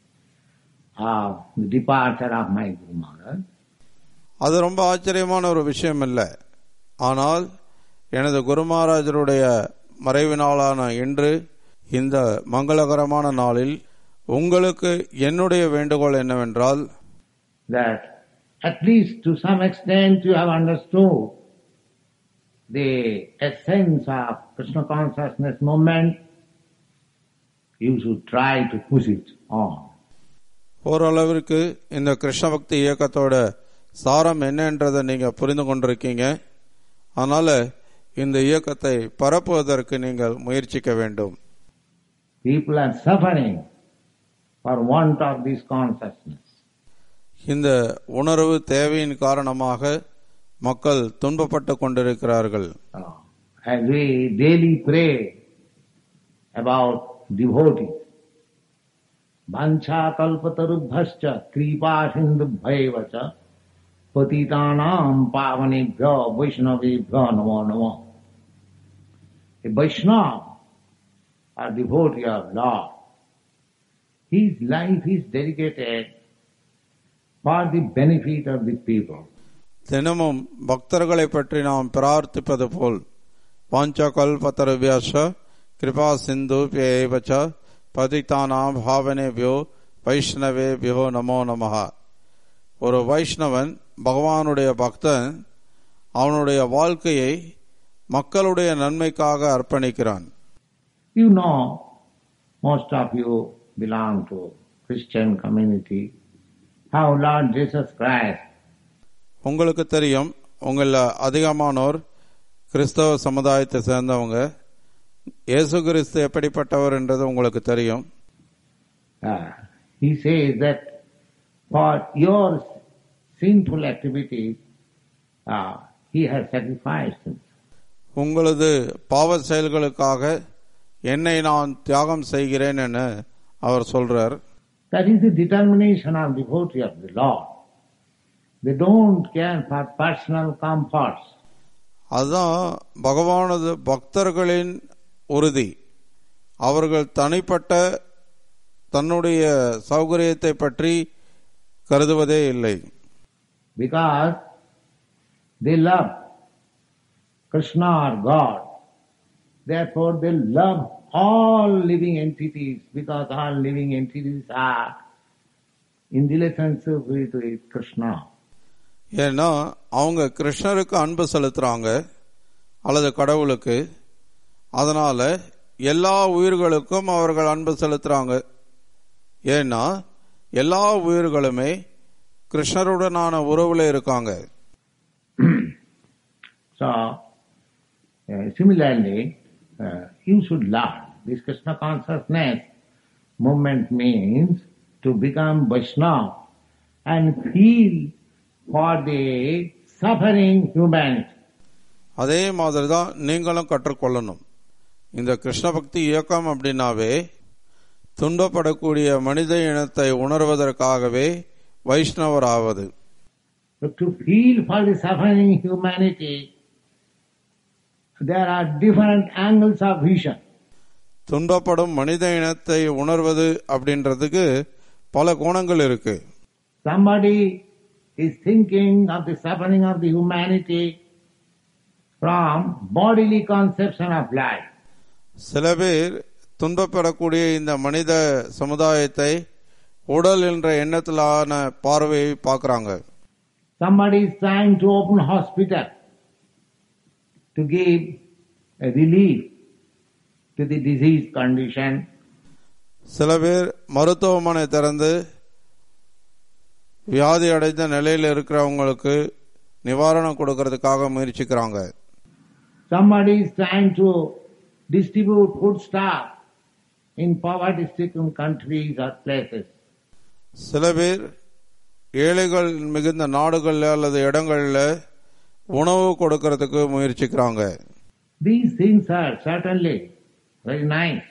C: of the departure of my Guru Maharaj,
B: அது ரொம்ப ஆச்சரியமான ஒரு விஷயம் இல்லை ஆனால் எனது குரு மகாராஜருடைய மறைவு நாளான இன்று இந்த மங்களகரமான நாளில் உங்களுக்கு என்னுடைய வேண்டுகோள் என்னவென்றால்
C: that at least to some extent you have understood the essence of Krishna consciousness movement, you should try to push it on.
B: ஓரளவிற்கு இந்த கிருஷ்ண பக்தி இயக்கத்தோட சாரம் என்னன்றதை நீங்க புரிந்து கொண்டிருக்கீங்க அதனால இந்த இயக்கத்தை பரப்புவதற்கு நீங்கள் முயற்சிக்க வேண்டும்
C: People are suffering for want of this consciousness.
B: இந்த உணர்வு தேவையின் காரணமாக மக்கள் துன்பப்பட்டு கொண்டிருக்கிறார்கள்
C: Uh, As we daily pray about devotees, vancha kalpatarubhascha kripa sindubhaivacha patitanam pavanebhyo vaishnavebhyo namo namo. A Vaishnava, a devotee of Lord, his life is dedicated for the benefit of the people.
B: தினமும் பக்தர்களை பற்றி நாம் பிரார்த்திப்பது போல் பாஞ்சகல்பத்தரவியாச கிருபா சிந்து பேவச்ச பதித்தானாம் பாவனேபியோ வைஷ்ணவேபியோ நமோ நமஹ ஒரு வைஷ்ணவன் பகவானுடைய பக்தன் அவனுடைய வாழ்க்கையை மக்களுடைய நன்மைக்காக அர்ப்பணிக்கிறான்
C: You know, most of you belong to Christian community, how Lord Jesus Christ
B: உங்களுக்கு தெரியும் உங்கள அதிகமானோர் கிறிஸ்தவ சமுதாயத்தை சேர்ந்தவங்க இயேசு கிறிஸ்து எப்படிப்பட்டவர் என்றது உங்களுக்கு தெரியும்
C: Uh, he says that for your sinful activities, uh, he has sacrificed himself.
B: உங்களது பாவ செயல்களுக்காக என்னை நான் தியாகம் செய்கிறேன் என அவர் சொல்றார்
C: That is the determination of devotee of the Lord. They don't care for personal comforts.
B: அதுதான் பகவானது பக்தர்களின் உறுதி அவர்கள் தனிப்பட்ட தன்னுடைய சௌகரியத்தை பற்றி கருதுவதே இல்லை
C: because they love Krishna or God. Therefore they love all living entities because all living entities are in relationship with, with Krishna.
B: ஏன்னா அவங்க கிருஷ்ணருக்கு அன்பு செலுத்துறாங்க அல்லது கடவுளுக்கு அதனால எல்லா உயிர்களுக்கும் அவர்கள் அன்பு செலுத்துறாங்க ஏன்னா எல்லா உயிர்களுமே கிருஷ்ணருடனான உறவுல இருக்காங்க
C: So, uh, similarly, uh, you should learn this Krishna consciousness movement means to become Vaishnava and feel for the suffering humanity.
B: அதே மாதிரி தான் நீங்களும் கற்றுக்கொள்ளணும் இந்த கிருஷ்ண பக்தி இயக்கம் அப்படின்னாவே துன்பப்படக்கூடிய மனித இனத்தை உணர்வதற்காகவே வைஷ்ணவர் ஆவது
C: But to feel for the suffering humanity, there are different angles of vision.
B: துன்பப்படும் மனித இனத்தை உணர்வது அப்படின்றதுக்கு பல கோணங்கள் இருக்கு
C: Somebody is thinking of the suffering of the humanity from bodily conception of life.
B: சில பேர் துன்பப்படக்கூடிய இந்த மனித சமுதாயத்தை உடல் என்ற எண்ணத்திலான பார்வையை பார்க்கறாங்க
C: Somebody is trying to open hospital to give a relief to the disease condition.
B: சில பேர் மருத்துவமனை திறந்து வியாதி அடைந்த நிலையில் இருக்கிறவங்களுக்கு நிவாரணம் கொடுக்கறதுக்காக முயற்சிக்கிறாங்க
C: Somebody is trying to distribute food stuff in poverty-stricken countries or places.
B: சில பேர் ஏழைகள் மிகுந்த நாடுகள்ல அல்லது இடங்கள்ல உணவு கொடுக்கறதுக்கு முயற்சிக்கிறாங்க
C: These things are certainly very nice.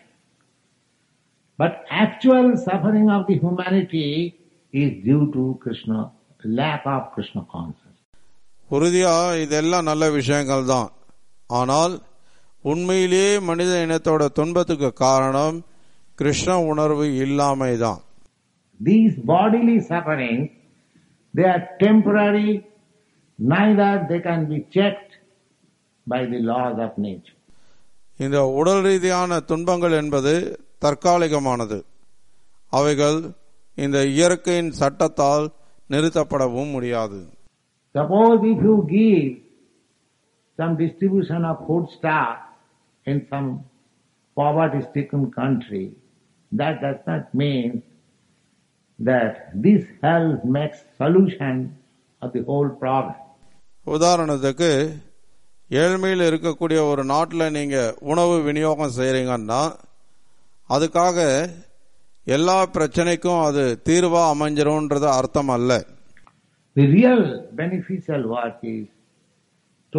C: But actual suffering of the humanity is due to Krishna, lack of Krishna consciousness.
B: உறுதியா இதெல்லாம் நல்ல விஷயங்கள் தான் ஆனால் உண்மையிலேயே மனித இனத்தோட துன்பத்துக்கு காரணம் கிருஷ்ண உணர்வு இல்லாமை தான்
C: These bodily sufferings, they are temporary, neither they can be checked by the laws of nature.
B: இந்த உடல் ரீதியான துன்பங்கள் என்பது தற்காலிகமானது அவைகள் இந்த இயற்கையின் சட்டத்தால் நிறுத்தப்படவும் முடியாது
C: Suppose if you give some distribution of food stuff in some poverty-stricken country, that does not mean that this help makes solution of the whole problem.
B: உதாரணத்துக்கு ஏழ்மையில் இருக்கக்கூடிய ஒரு நாட்டில் நீங்க உணவு விநியோகம் செய்றீங்கன்னா அதுக்காக எல்லா பிரச்சனைக்கும் அது தீர்வா அமைஞ்சிரும்ன்றது அர்த்தம் அல்ல
C: The real beneficial work is to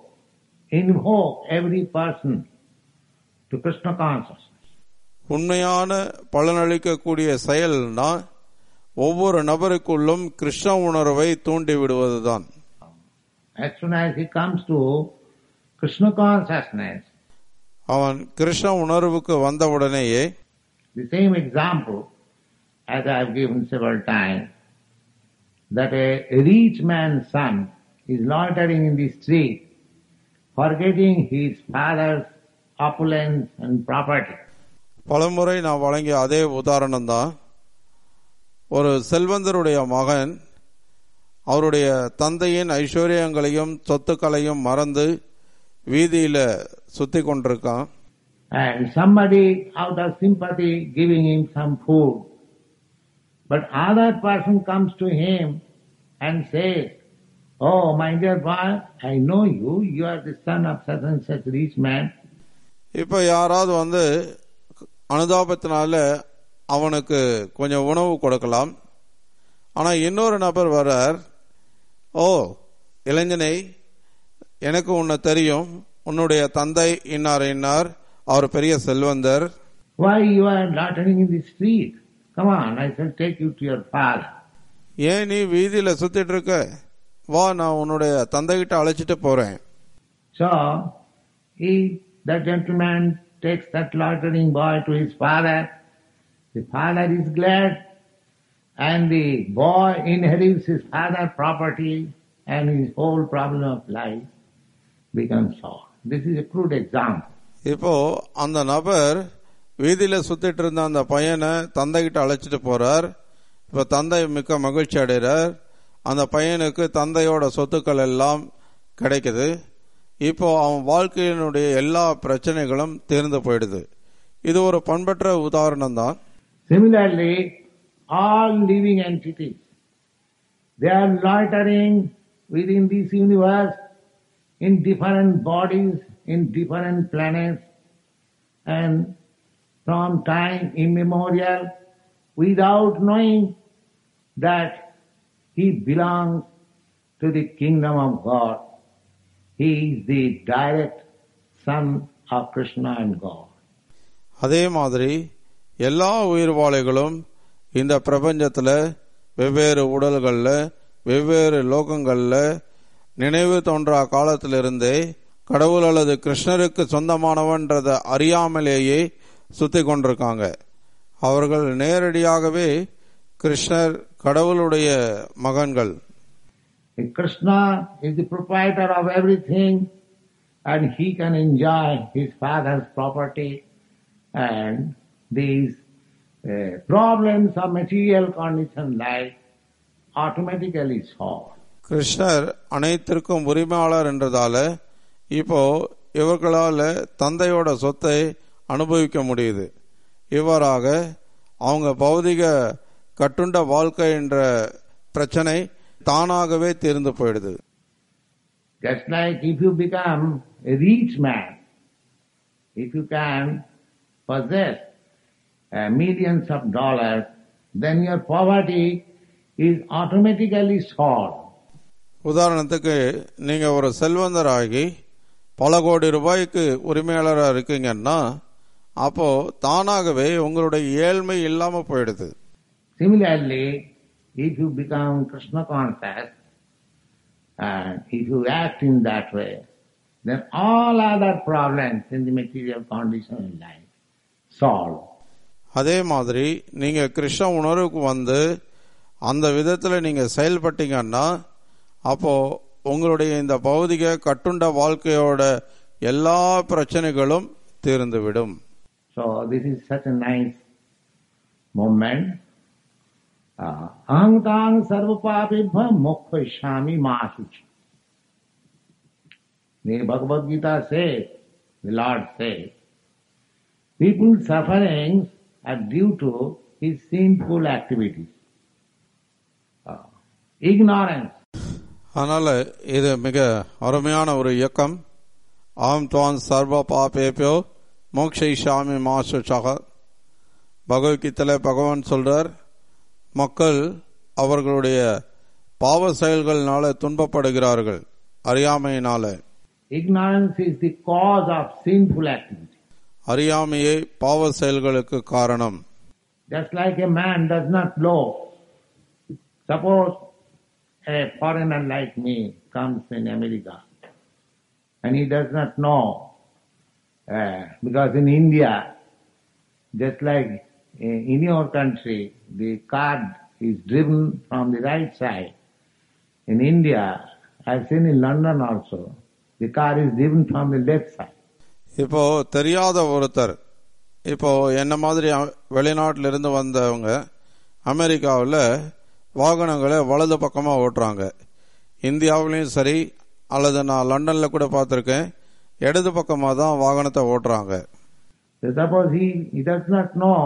C: invoke every person to Krishna consciousness.
B: உண்மையான பலனளிக்கக்கூடிய செயல்னா ஒவ்வொரு நபருக்குள்ளும் கிருஷ்ண உணர்வை தூண்டி விடுவதுதான்
C: As soon as he comes to Krishna consciousness,
B: அவன் கிருஷ்ண உணர்வுக்கு வந்தவுடனேயே
C: the same example as I have given several times, that a rich man's son is loitering in the street, forgetting his father's opulence and property.
B: பலமுறை நான் வழங்கிய அதே உதாரணம் தான் ஒரு செல்வந்தருடைய மகன் அவருடைய தந்தையின் ஐஸ்வர்யங்களையும் சொத்துக்களையும் மறந்து வீதியில சுத்தி கொண்டிருக்கான்
C: And somebody out of sympathy giving him some food. But other person comes to him and says, Oh, my dear boy, I know you. You are the son of such and such rich man.
B: இப்ப யாராவது வந்து அனுதாபத்தினால அவனுக்கு கொஞ்சம் உணவு கொடுக்கலாம் ஆனா இன்னொரு நபர் வர்றார் ஓ இளைஞனை எனக்கு உன்னை தெரியும் உன்னுடைய தந்தை இன்னார் இன்னார் அவர் பெரிய செல்வந்தர்
C: Why you are loitering in the street? Come on, I shall take you to your father.
B: ஏன் நீ வீதியில சுத்திட்டு இருக்க வா நான் உன்னுடைய தந்தைகிட்ட அழைச்சிட்டு போறேன்
C: So, he, that gentleman takes that loitering boy to his father. The father is glad and the boy inherits his father's property and his whole problem of life becomes solved. This is a crude example.
B: இப்போ அந்த நபர் வீதியில சுத்திட்டு இருந்த அந்த பையனை தந்தைகிட்ட அழைச்சிட்டு போறார் இப்ப தந்தை மிக்க மகிழ்ச்சி அடைகிறார் அந்த பையனுக்கு தந்தையோட சொத்துக்கள் எல்லாம் கிடைக்குது இப்போ அவன் வாழ்க்கையினுடைய எல்லா பிரச்சனைகளும் தீர்ந்து போயிடுது இது ஒரு பண்பற்ற உதாரணம் தான்
C: Similarly, all living entities, they are loitering within this universe in different bodies, in different planets, and from time immemorial, without knowing that he belongs to the kingdom of God. He is the direct son of Krishna and God.
B: அதே மாதிரி எல்லா உயிர்வாளிகளும் இந்த பிரபஞ்சத்துல வெவ்வேறு உடல்கள்ல வெவ்வேறு லோகங்கள்ல நினைவு தோன்றா காலத்திலிருந்தே கடவுள் அல்லது கிருஷ்ணருக்கு சொந்தமானவன்றத அறியாமலேயே சுத்தி கொண்டிருக்காங்க அவர்கள் நேரடியாகவே கிருஷ்ணர் கடவுளுடைய மகன்கள்
C: Krishna is the proprietor of everything and he can enjoy his father's property and these uh, problems of material condition life automatically solved.
B: கிருஷ்ணர் அனைத்திற்கும் உரிமையாளர் என்றதால இப்போ இவர்களால தந்தையோட சொத்தை அனுபவிக்க முடியுது இவ்வாறாக அவங்க பௌதிக கட்டுண்ட வாழ்க்கை என்ற பிரச்சனை தானாகவே தீர்ந்து போயிடுது
C: Just like if you become a rich man, if you can possess uh, millions of dollars, then your poverty is automatically solved.
B: உதாரணத்துக்கு நீங்க ஒரு செல்வந்தராகி பல கோடி ரூபாய்க்கு உரிமையாளராக இருக்கீங்கன்னா அப்போ தானாகவே உங்களுடைய ஏழ்மை இல்லாம போயிடுது
C: Similarly, if you become Krishna conscious and if you act in that way, then all other problems in the material condition in life solve.
B: அதே மாதிரி நீங்க கிருஷ்ண உணர்வுக்கு வந்து அந்த விதத்துல நீங்க செயல்பட்டீங்கன்னா அப்போ உங்களுடைய இந்த பௌதிக கட்டுண்ட வாழ்க்கையோட எல்லா பிரச்சனைகளும் தீர்ந்துவிடும்
C: So this is such a nice moment. Uh, Ahangtang sarvapapibha mokshami masuchi. The Bhagavad Gita says, the Lord says, people's sufferings are due to his sinful activities. Uh, ignorance.
B: அதனால இது மிக அருமையான ஒரு இயக்கம் ஆம் துவான் சர்வ பாபேபியோ மோக்ஷாமி மாசு சக பகவத்கீதையில பகவான் சொல்றார் மக்கள் அவர்களுடைய பாவ செயல்கள்னால துன்பப்படுகிறார்கள் அறியாமையினால
C: Ignorance is the cause of sinful activity.
B: அறியாமையே பாவ செயல்களுக்கு காரணம்
C: Just like a man does not know. Suppose a foreigner like me comes in America and he does not know uh, because in India, just like in in your country, the card is driven from the right side. In India, I've seen in London also, the car is driven from the left side.
B: இப்போ தெரியாத ஒருத்தர் இப்போ என்ன மாதிரி அ- வெளிநாட்டில இருந்து வந்தவங்க அமெரிக்காவில் வாகனங்களை வலது பக்கமா ஓட்டுறாங்க இந்தியாவிலையும் சரி அல்லது நான் லண்டன்ல கூட பார்த்துருக்கேன் இடது பக்கமா தான் வாகனத்தை ஓட்டுறாங்க
C: So suppose he, he does not know,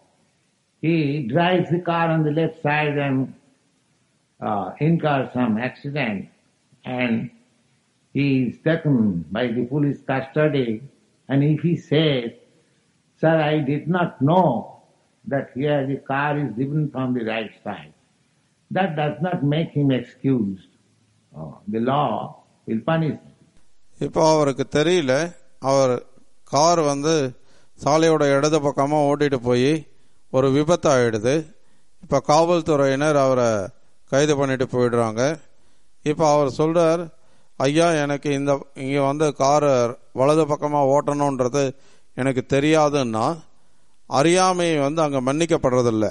C: he drives the car on the left side and uh, incurs some accident and he is taken by the police custody and if he says, sir, I did not know that here the car is driven from the right side, that does not make him excused. Oh, the law will punish him.
B: இப்போ அவருக்கு தெரியல அவர் car வந்து சாலையோட இடது பக்கமா ஓட்டிட்டு போய் ஒரு விபத்து ஆயிடுது இப்ப காவல்துறையினர் அவரை கைது பண்ணிட்டு போயிடுறாங்க இப்ப அவர் சொல்றார் ஐயா எனக்கு இந்த இங்க வந்து காரை வலது பக்கமா ஓட்டணுன்றது எனக்கு தெரியாதுன்னா அறியாமை வந்து அங்க மன்னிக்கப்படுறதில்ல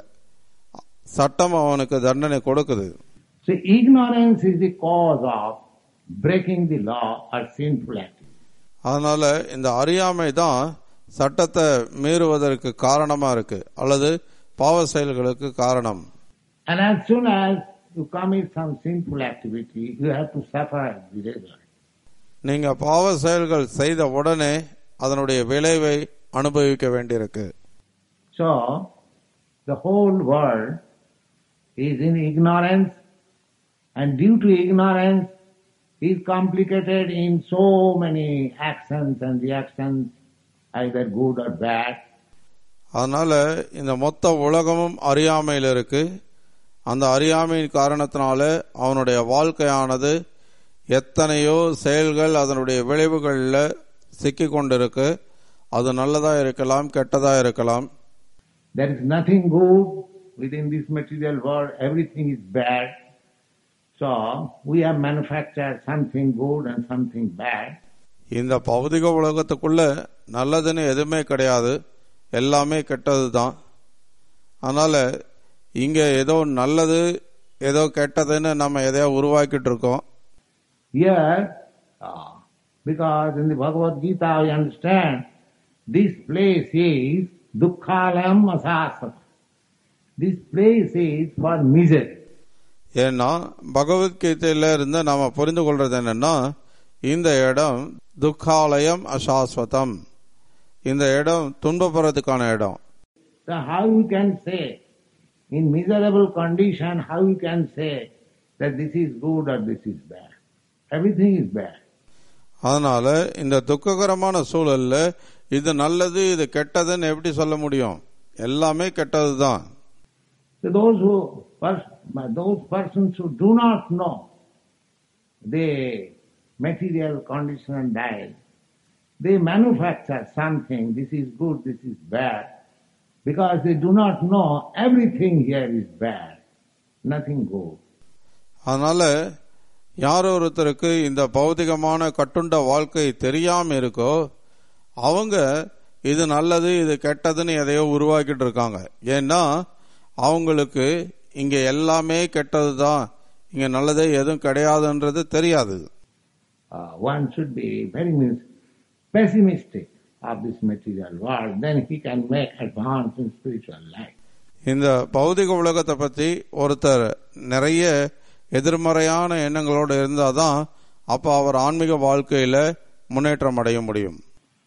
B: சட்டம் அவனுக்கு தண்டனை கொடுக்குது
C: So ignorance is the cause of breaking the law or sinful activity.
B: அதனால இந்த அறியாமை தான் சட்டத்தை மீறுவதற்கு காரணமா இருக்கு அல்லது பாவ செயல்களுக்கு காரணம்
C: And as soon as you commit some sinful activity, you have to suffer the result.
B: நீங்க பாவ செயல்கள் செய்த உடனே அதனுடைய விளைவை அனுபவிக்க வேண்டியிருக்கு
C: So, the whole world is in ignorance and due to ignorance is complicated in so many actions and reactions, either good or bad.
B: அதனால இந்த மொத்த உலகமும் அறியாமையில் இருக்கு அந்த அறியாமையின் காரணத்தினால அவனுடைய வாழ்க்கையானது எத்தனையோ செயல்கள் அதனுடைய விளைவுகளில் சிக்கி கொண்டிருக்கு அது நல்லதா இருக்கலாம் கெட்டதா இருக்கலாம்
C: There is nothing good within this material world, everything is bad. So we have manufactured something good and something bad.
B: இந்த பௌதிக உலகத்துக்குள்ள நல்லதுன்னு எதுவுமே கிடையாது எல்லாமே கெட்டது தான் அதனால இங்க ஏதோ நல்லது ஏதோ கெட்டதுன்னு நம்ம எதையோ உருவாக்கிட்டு இருக்கோம்
C: Here, uh, because in the Bhagavad Gita we understand this place is Dukkhalam Asasata. This place is for misery.
B: ஏன்னா பகவத்கீதையில இருந்து நாம புரிந்து கொள்றது என்னன்னா இந்த இடம் துக்காலயம் அசாஸ்வதம் இந்த இடம் துன்பப்படுறதுக்கான இடம்
C: So how you can say, in miserable condition, how you can say that this is good or this is bad? Everything is bad.
B: அதனால இந்த துக்ககரமான சூழல்ல இது நல்லது இது கெட்டதுன்னு எப்படி சொல்ல முடியும் எல்லாமே கெட்டது தான்
C: So those who, pers- those persons who do not know the material condition and diet, they manufacture something, this is good, this is bad, because they do not know everything here is bad, nothing good.
B: அதனால யார் ஒருத்தருக்கு இந்த பௌதிகமான கட்டுண்ட வாழ்க்கை தெரியாம இருக்கோ அவங்க இது நல்லது இது கெட்டதுன்னு எதையோ உருவாக்கிட்டு இருக்காங்க ஏன்னா அவங்களுக்கு இங்க எல்லாமே கெட்டது தான் இங்க நல்லதே எதுவும் கிடையாதுன்றது தெரியாது
C: Uh, one should be very mis- pessimistic of this material world, then he can make advance in spiritual life.
B: இந்த பௌதிக உலகத்தை பத்தி ஒருத்தர் நிறைய எதிர்மறையான எண்ணங்களோடு இருந்தாதான் அப்ப அவர் ஆன்மீக வாழ்க்கையில முன்னேற்றம் அடைய முடியும்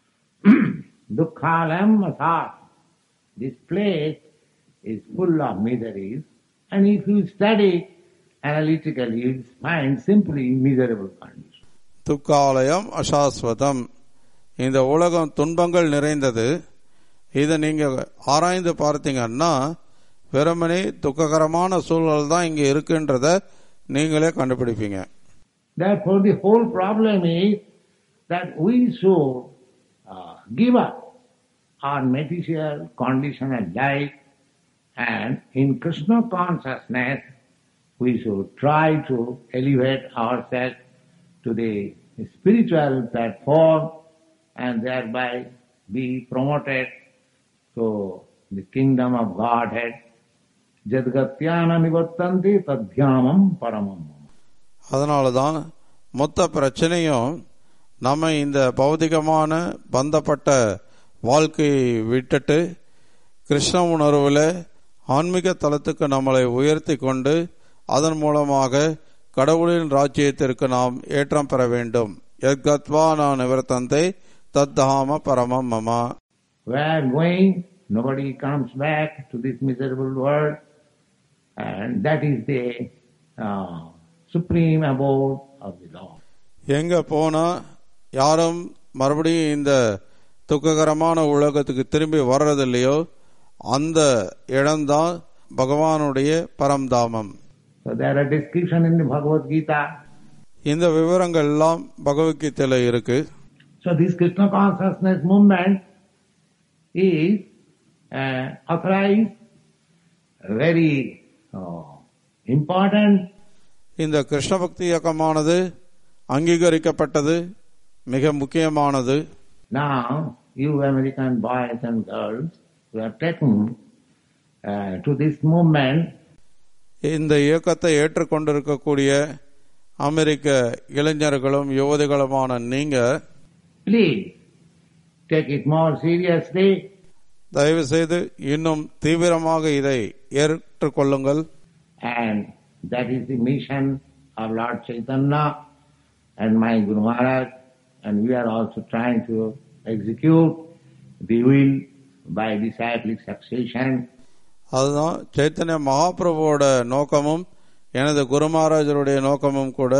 C: Dukkhalam Asat. This place is full of miseries, and if you study analytically, you will find simply miserable conditions.
B: துக்காலயம் அசாஸ்வதம் இந்த உலகம் துன்பங்கள் நிறைந்தது இதை நீங்க ஆராய்ந்து பார்த்தீங்கன்னா வெறுமனே துக்ககரமான சூழல் தான் இங்க இருக்குன்றத நீங்களே கண்டுபிடிப்பீங்க
C: Therefore, the whole problem is that we should uh, give up our material condition and life, and in Krishna consciousness, we should try to elevate ourselves to the spiritual platform and thereby be promoted to the kingdom of Godhead. Jadgatyana nivattanti tadhyamam paramam.
B: அதனால தான் மொத்த பிரச்சனையும் நம்ம இந்த பௌதிகமான பந்தப்பட்ட வாழ்க்கையை விட்டுட்டு கிருஷ்ண உணர்வுல ஆன்மீக தலத்துக்கு நம்மளை உயர்த்தி கொண்டு அதன் மூலமாக கடவுளின் ராஜ்யத்திற்கு நாம் ஏற்றம் பெற வேண்டும் எத்கத்வா நான் நிவர்த்தந்தை தத்தாம பரமம் மமா
C: We are going, nobody comes back to this miserable world, and that is the uh, supreme abode of the Lord.
B: எங்க போனா யாரும் மறுபடியும் இந்த துக்ககரமான உலகத்துக்கு திரும்பி வர்றதில்லையோ அந்த இடம்தான் பகவானுடைய பரம்தாமம்
C: So there are description in the Bhagavad Gita.
B: இந்த விவரங்கள் எல்லாம் பகவத்கீதையில இருக்கு
C: So this Krishna consciousness movement is uh, authorized, very uh, important,
B: இந்த கிருஷ்ண பக்தி இயக்கமானது அங்கீகரிக்கப்பட்டது மிக முக்கியமானது
C: Now, you American boys and girls who have taken uh, to this movement,
B: இந்த இயக்கத்தை ஏற்றுக்கொண்டிருக்கக்கூடிய அமெரிக்க இளைஞர்களும் யுவதிகளுமான நீங்க
C: please take it more seriously
B: தயவு செய்து இன்னும் தீவிரமாக இதை ஏற்றுக்கொள்ளுங்கள்
C: and that is the mission of Lord Chaitanya and my Guru Maharaj and we are also trying to execute the will by disciplic succession
B: அதுதான் சைத்தன்ய மகாபிரபுவோட நோக்கமும் எனது குருமகாராஜருடைய நோக்கமும் கூட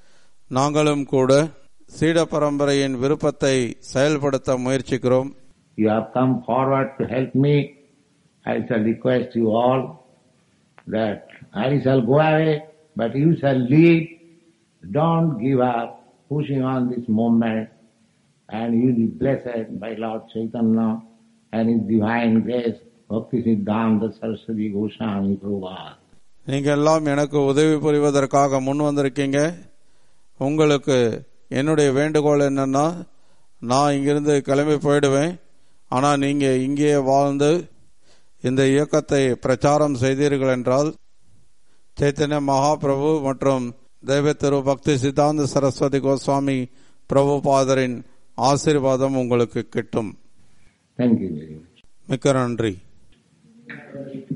B: நாங்களும் கூட சீட பரம்பரையின் விருப்பத்தை செயல்படுத்த முயற்சிக்கிறோம்
C: You have come forward to help me. I shall request you all that I shall go away, but you shall lead. Don't give up pushing on this movement and you will be blessed by Lord Chaitanya and His divine grace, Bhakti Siddhanta Saraswati Goswami Prabhupada.
B: நீங்க எல்லாம் எனக்கு உதவி புரிவதற்காக முன் வந்திருக்கீங்க உங்களுக்கு என்னுடைய வேண்டுகோள் என்னன்னா நான் இங்கிருந்து கிளம்பி போயிடுவேன் ஆனா நீங்க இங்கேயே வாழ்ந்து இந்த இயக்கத்தை பிரச்சாரம் செய்தீர்கள் என்றால் சைத்தன்ய மகாபிரபு மற்றும் தெய்வ திரு பக்தி சித்தாந்த சரஸ்வதி கோஸ்வாமி பிரபுபாதரின் ஆசீர்வாதம் உங்களுக்கு கிட்டும்
C: Thank you very much.
B: மிக்க நன்றி